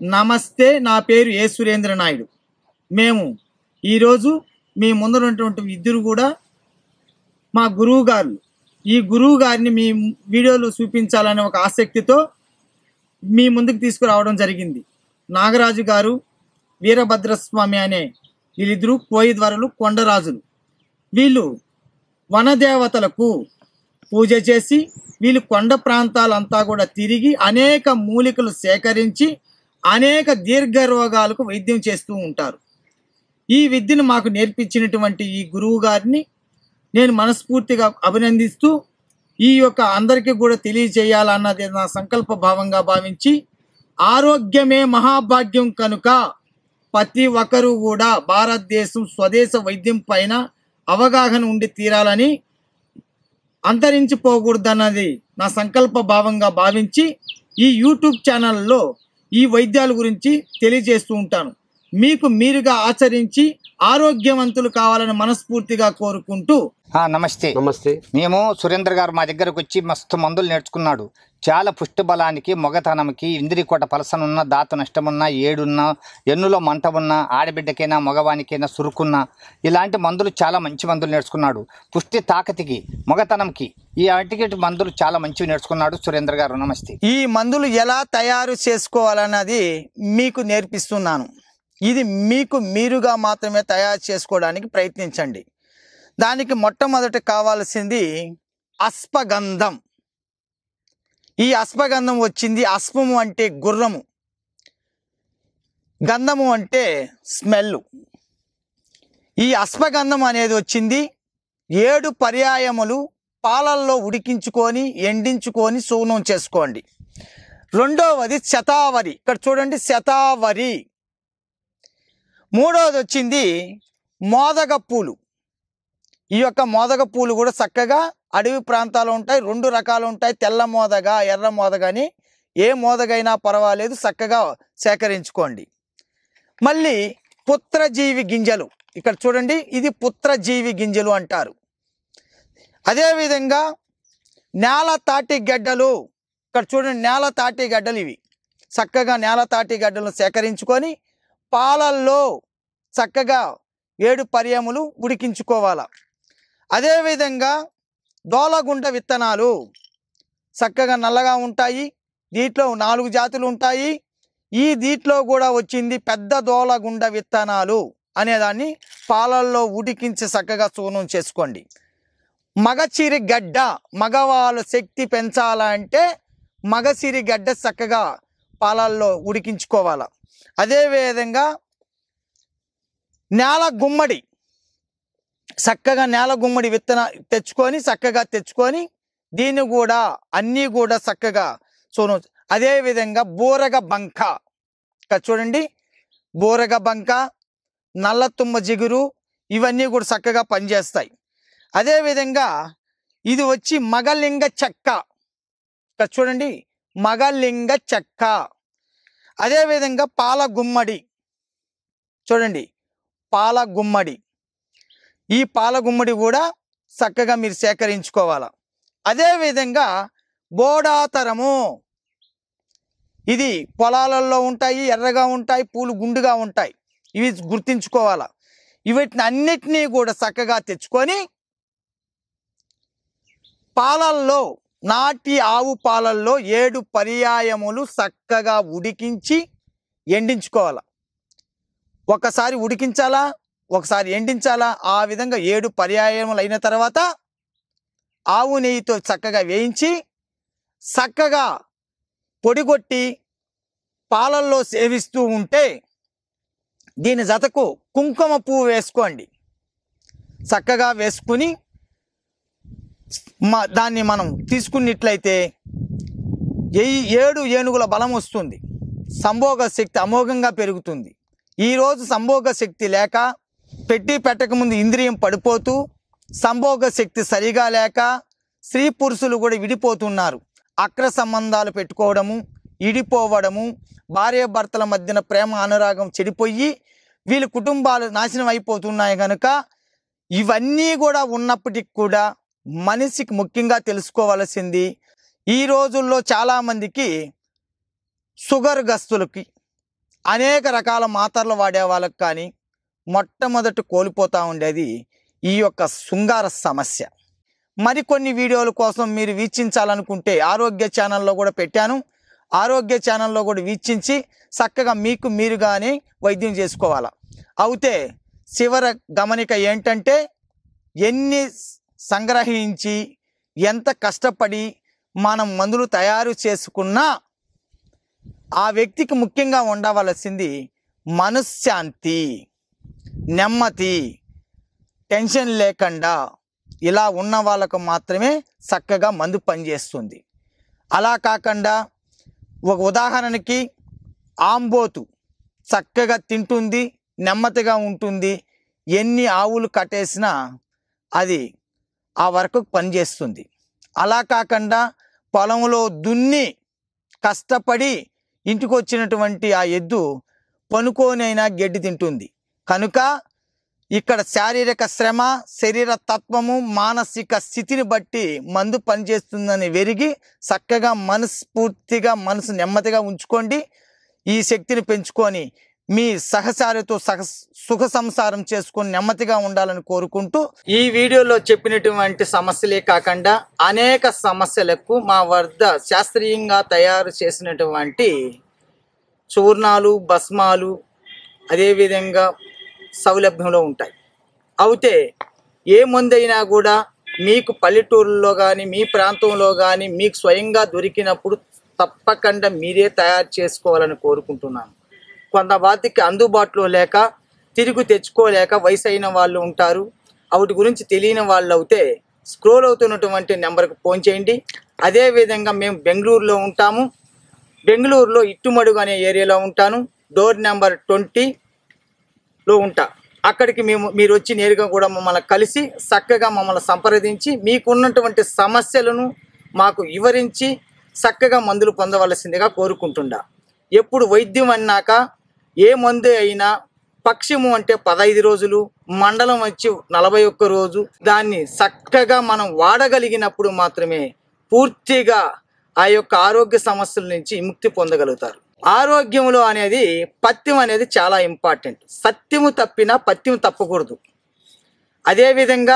నమస్తే నా పేరు ఏ సురేంద్ర నాయుడు మేము ఈరోజు మీ ముందరున్నటువంటి ఇద్దరు కూడా మా గురువు గారు ఈ గురువు గారిని మీ వీడియోలు చూపించాలనే ఒక ఆసక్తితో మీ ముందుకు తీసుకురావడం జరిగింది నాగరాజు గారు వీరభద్రస్వామి అనే వీళ్ళిద్దరూ కోయిద్వరలు కొండరాజులు వీళ్ళు వనదేవతలకు పూజ చేసి వీళ్ళు కొండ ప్రాంతాలంతా కూడా తిరిగి అనేక మూలికలు సేకరించి అనేక దీర్ఘ రోగాలకు వైద్యం చేస్తూ ఉంటారు ఈ విద్యను మాకు నేర్పించినటువంటి ఈ గురువు గారిని నేను మనస్ఫూర్తిగా అభినందిస్తూ ఈ యొక్క అందరికీ కూడా తెలియజేయాలన్నది నా సంకల్ప భావంగా భావించి ఆరోగ్యమే మహాభాగ్యం కనుక ప్రతి ఒక్కరూ కూడా భారతదేశం స్వదేశ వైద్యం పైన అవగాహన ఉండి తీరాలని అంతరించిపోకూడదన్నది నా సంకల్ప భావంగా భావించి ఈ యూట్యూబ్ ఛానల్లో ఈ వైద్యాల గురించి తెలియజేస్తూ ఉంటాను మీకు మీరుగా ఆచరించి ఆరోగ్యవంతులు కావాలని మనస్ఫూర్తిగా కోరుకుంటూ ఆ, నమస్తే నమస్తే మేము సురేంద్ర గారు మా దగ్గరకు వచ్చి మస్తు మందులు నేర్చుకున్నాడు చాలా పుష్టి బలానికి మొగతనంకి ఇంద్రికోట పలసనున్న దాతు నష్టమున్నా ఏడున్నా ఎన్నులో మంట ఉన్నా ఆడబిడ్డకైనా మగవానికైనా సురుకున్నా ఇలాంటి మందులు చాలా మంచి మందులు నేర్చుకున్నాడు పుష్టి తాకతికి మొగతనంకి ఈ అటికి మందులు చాలా మంచివి నేర్చుకున్నాడు సురేంద్ర గారు నమస్తే ఈ మందులు ఎలా తయారు చేసుకోవాలన్నది మీకు నేర్పిస్తున్నాను ఇది మీకు మీరుగా మాత్రమే తయారు చేసుకోవడానికి ప్రయత్నించండి దానికి మొట్టమొదట కావాల్సింది అశ్వగంధం ఈ అశ్వగంధం వచ్చింది అశ్వము అంటే గుర్రము గంధము అంటే స్మెల్ ఈ అశ్వగంధం అనేది వచ్చింది ఏడు పర్యాయములు పాలల్లో ఉడికించుకొని ఎండించుకొని సూనం చేసుకోండి రెండవది శతావరి ఇక్కడ చూడండి శతావరి మూడవది వచ్చింది మోదగ పూలు ఈ యొక్క మోదగ పూలు కూడా చక్కగా అడవి ప్రాంతాలు ఉంటాయి రెండు రకాలు ఉంటాయి తెల్ల మోదగ ఎర్ర మోదగ అని ఏ మోదగైనా పర్వాలేదు చక్కగా సేకరించుకోండి మళ్ళీ పుత్రజీవి గింజలు ఇక్కడ చూడండి ఇది పుత్రజీవి గింజలు అంటారు అదేవిధంగా నేల తాటి గడ్డలు ఇక్కడ చూడండి నేల తాటి గడ్డలు ఇవి చక్కగా నేల తాటి గడ్డలను సేకరించుకొని పాలల్లో చక్కగా ఏడు పర్యములు ఉడికించుకోవాలి అదేవిధంగా దోలగుండ విత్తనాలు చక్కగా నల్లగా ఉంటాయి దీంట్లో నాలుగు జాతులు ఉంటాయి ఈ దీంట్లో కూడా వచ్చింది పెద్ద దోలగుండ విత్తనాలు అనేదాన్ని పాలల్లో ఉడికించి చక్కగా చూర్ణం చేసుకోండి మగచిరి గడ్డ మగవాళ్ళ శక్తి పెంచాలంటే మగసిరి గడ్డ చక్కగా పాలల్లో ఉడికించుకోవాలి అదేవిధంగా నేల గుమ్మడి చక్కగా నేల గుమ్మడి విత్తన తెచ్చుకొని చక్కగా తెచ్చుకొని దీన్ని కూడా అన్నీ కూడా చక్కగా సోను అదేవిధంగా బూరగ బంక ఇక్కడ చూడండి బూరగ బంక నల్ల తుమ్మ జిగురు ఇవన్నీ కూడా చక్కగా పనిచేస్తాయి అదేవిధంగా ఇది వచ్చి మగలింగ చెక్క ఇక్కడ చూడండి మగలింగ చెక్క అదేవిధంగా పాల గుమ్మడి చూడంండి పాల గుమ్మడి ఈ పాల గుమ్మడి కూడా చక్కగా మీరు సేకరించుకోవాలి అదేవిధంగా బోడాతరము ఇది పొలాలలో ఉంటాయి ఎర్రగా ఉంటాయి పూలు గుండుగా ఉంటాయి ఇవి గుర్తించుకోవాలా వీటిని అన్నిటినీ కూడా చక్కగా తెచ్చుకొని పాలల్లో నాటి ఆవు పాలల్లో ఏడు పర్యాయములు చక్కగా ఉడికించి ఎండించుకోవాలి ఒకసారి ఉడికించాలా ఒకసారి ఎండించాలా ఆ విధంగా ఏడు పర్యాయములు అయిన తర్వాత ఆవు నెయ్యితో చక్కగా వేయించి చక్కగా పొడిగొట్టి పాలల్లో సేవిస్తూ ఉంటే దీని జతకు కుంకుమ పువ్వు వేసుకోండి చక్కగా వేసుకుని మా దాన్ని మనం తీసుకున్నట్లయితే ఏ ఏడు ఏనుగుల బలం వస్తుంది సంభోగ శక్తి అమోఘంగా పెరుగుతుంది ఈరోజు సంభోగ శక్తి లేక పెట్టి పెట్టకముందు ఇంద్రియం పడిపోతూ సంభోగ శక్తి సరిగా లేక స్త్రీ పురుషులు కూడా విడిపోతున్నారు అక్ర సంబంధాలు పెట్టుకోవడము ఇడిపోవడము భార్య భర్తల మధ్యన ప్రేమ అనురాగం చెడిపోయి వీళ్ళ కుటుంబాలు నాశనం అయిపోతున్నాయి కనుక ఇవన్నీ కూడా ఉన్నప్పటికి కూడా మనిషికి ముఖ్యంగా తెలుసుకోవలసింది ఈ రోజుల్లో చాలామందికి షుగర్ గస్తులకి అనేక రకాల మాత్రలు వాడే వాళ్ళకి కానీ మొట్టమొదటి కోల్పోతూ ఉండేది ఈ యొక్క శృంగార సమస్య మరికొన్ని వీడియోల కోసం మీరు వీక్షించాలనుకుంటే ఆరోగ్య ఛానల్లో కూడా పెట్టాను ఆరోగ్య ఛానల్లో కూడా వీక్షించి చక్కగా మీకు మీరుగానే వైద్యం చేసుకోవాలి అయితే చివర గమనిక ఏంటంటే ఎన్ని సంగ్రహించి ఎంత కష్టపడి మనం మందులు తయారు చేసుకున్నా ఆ వ్యక్తికి ముఖ్యంగా ఉండవలసింది మనశ్శాంతి నెమ్మది టెన్షన్ లేకుండా ఇలా ఉన్న వాళ్ళకు మాత్రమే చక్కగా మందు పనిచేస్తుంది అలా కాకుండా ఒక ఉదాహరణకి ఆంబోతు చక్కగా తింటుంది నెమ్మదిగా ఉంటుంది ఎన్ని ఆవులు కట్టేసినా అది ఆ వరకు పనిచేస్తుంది అలా కాకుండా పొలంలో దున్ని కష్టపడి ఇంటికి వచ్చినటువంటి ఆ ఎద్దు పనుకోనైనా గడ్డి తింటుంది కనుక ఇక్కడ శారీరక శ్రమ శరీర తత్వము మానసిక స్థితిని బట్టి మందు పనిచేస్తుందని వెరిగి చక్కగా మనస్ఫూర్తిగా మనసు నెమ్మదిగా ఉంచుకోండి ఈ శక్తిని పెంచుకొని మీ సహచారితో సహ సుఖ సంసారం చేసుకొని నెమ్మదిగా ఉండాలని కోరుకుంటూ ఈ వీడియోలో చెప్పినటువంటి సమస్యలే కాకుండా అనేక సమస్యలకు మా వద్ద శాస్త్రీయంగా తయారు చేసినటువంటి చూర్ణాలు భస్మాలు అదేవిధంగా సౌలభ్యంలో ఉంటాయి అయితే ఏ మందైనా కూడా మీకు పల్లెటూరులో కానీ మీ ప్రాంతంలో కానీ మీకు స్వయంగా దొరికినప్పుడు తప్పకుండా మీరే తయారు చేసుకోవాలని కోరుకుంటున్నాను కొంతమందికి అందుబాటులో లేక తిరిగి తెచ్చుకోలేక వయసు అయిన వాళ్ళు ఉంటారు వాటి గురించి తెలియని వాళ్ళు అయితే స్క్రోల్ అవుతున్నటువంటి నెంబర్కి ఫోన్ చేయండి అదేవిధంగా మేము బెంగళూరులో ఉంటాము బెంగళూరులో ఇట్టుమడుగు అనే ఏరియాలో ఉంటాను డోర్ నెంబర్ ట్వంటీలో ఉంటా అక్కడికి మేము మీరు వచ్చి నేరుగా కూడా మమ్మల్ని కలిసి చక్కగా మమ్మల్ని సంప్రదించి మీకున్నటువంటి సమస్యలను మాకు వివరించి చక్కగా మందులు పొందవలసిందిగా కోరుకుంటుండా ఎప్పుడు వైద్యం అన్నాక ఏ మందు అయినా పక్షము అంటే పదహైదు రోజులు మండలం వచ్చి నలభై ఒక్క రోజు దాన్ని చక్కగా మనం వాడగలిగినప్పుడు మాత్రమే పూర్తిగా ఆ యొక్క ఆరోగ్య సమస్యల నుంచి విముక్తి పొందగలుగుతారు ఆరోగ్యంలో అనేది పత్యం అనేది చాలా ఇంపార్టెంట్ సత్యము తప్పినా పత్యం తప్పకూడదు అదేవిధంగా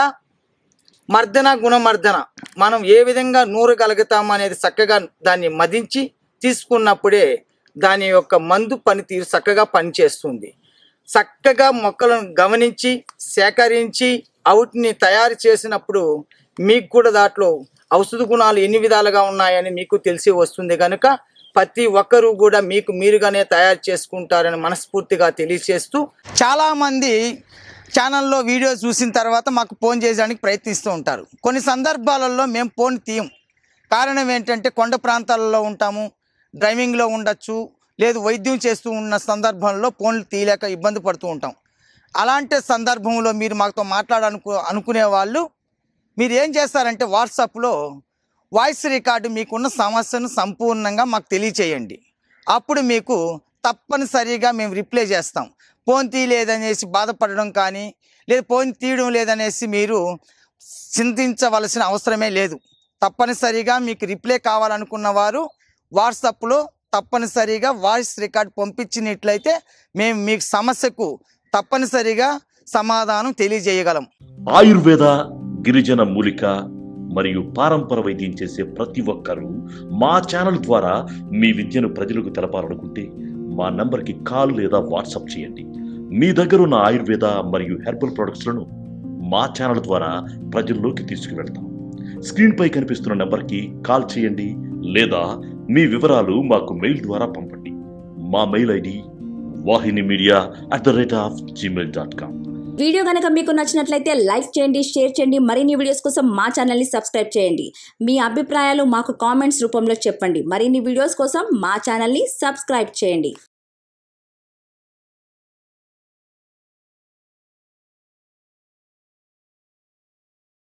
మర్దన గుణమర్దన మనం ఏ విధంగా నూరగలుగుతాం అనేది చక్కగా దాన్ని మదించి తీసుకున్నప్పుడే దాని యొక్క మందు పనితీరు చక్కగా పనిచేస్తుంది చక్కగా మొక్కలను గమనించి సేకరించి అవుట్ని తయారు చేసినప్పుడు మీకు కూడా దాంట్లో ఔషధ గుణాలు ఎన్ని విధాలుగా ఉన్నాయని మీకు తెలిసి వస్తుంది కనుక ప్రతి ఒక్కరూ కూడా మీకు మీరుగానే తయారు చేసుకుంటారని మనస్ఫూర్తిగా తెలియజేస్తూ చాలామంది ఛానల్లో వీడియో చూసిన తర్వాత మాకు ఫోన్ చేయడానికి ప్రయత్నిస్తూ ఉంటారు కొన్ని సందర్భాలలో మేము ఫోన్ తీయం కారణం ఏంటంటే కొండ ప్రాంతాలలో ఉంటాము డ్రైవింగ్లో ఉండొచ్చు లేదు వైద్యం చేస్తూ ఉన్న సందర్భంలో ఫోన్లు తీయలేక ఇబ్బంది పడుతూ ఉంటాం అలాంటి సందర్భంలో మీరు మాతో మాట్లాడాలనుకు అనుకునే వాళ్ళు మీరు ఏం చేస్తారంటే వాట్సాప్లో వాయిస్ రికార్డు మీకున్న సమస్యను సంపూర్ణంగా మాకు తెలియచేయండి అప్పుడు మీకు తప్పనిసరిగా మేము రిప్లై చేస్తాం ఫోన్ తీయలేదనేసి బాధపడడం కానీ లేదు ఫోన్ తీయడం లేదనేసి మీరు చింతించవలసిన అవసరమే లేదు తప్పనిసరిగా మీకు రిప్లై కావాలనుకున్న వారు వాట్సాప్లో తప్పనిసరిగా వాయిస్ రికార్డ్ పంపించినట్లయితే మేము మీకు సమస్యకు తప్పనిసరిగా సమాధానం తెలియజేయగలం ఆయుర్వేద గిరిజన మూలిక మరియు పారంపర వైద్యం చేసే ప్రతి ఒక్కరూ మా ఛానల్ ద్వారా మీ విద్యను ప్రజలకు తెలపాలనుకుంటే మా నంబర్కి కాల్ లేదా వాట్సాప్ చేయండి మీ దగ్గర ఉన్న ఆయుర్వేద మరియు హెర్బల్ ప్రొడక్ట్స్లను మా ఛానల్ ద్వారా ప్రజల్లోకి తీసుకువెళ్తాం స్క్రీన్పై కనిపిస్తున్న నెంబర్కి కాల్ చేయండి లేదా మీ వివరాలు మాకు మెయిల్ ద్వారా పంపండి మా mail ID Vahini media at the rate of Gmail dot com video కనుక మీకు నచ్చినట్లయితే లైక్ చేయండి షేర్ చేయండి మరిన్ని వీడియోస్ కోసం మా ఛానల్ని సబ్స్క్రైబ్ చేయండి మీ అభిప్రాయాలు మాకు కామెంట్స్ రూపంలో చెప్పండి మరిన్ని వీడియోస్ కోసం మా ఛానల్ని సబ్స్క్రైబ్ చేయండి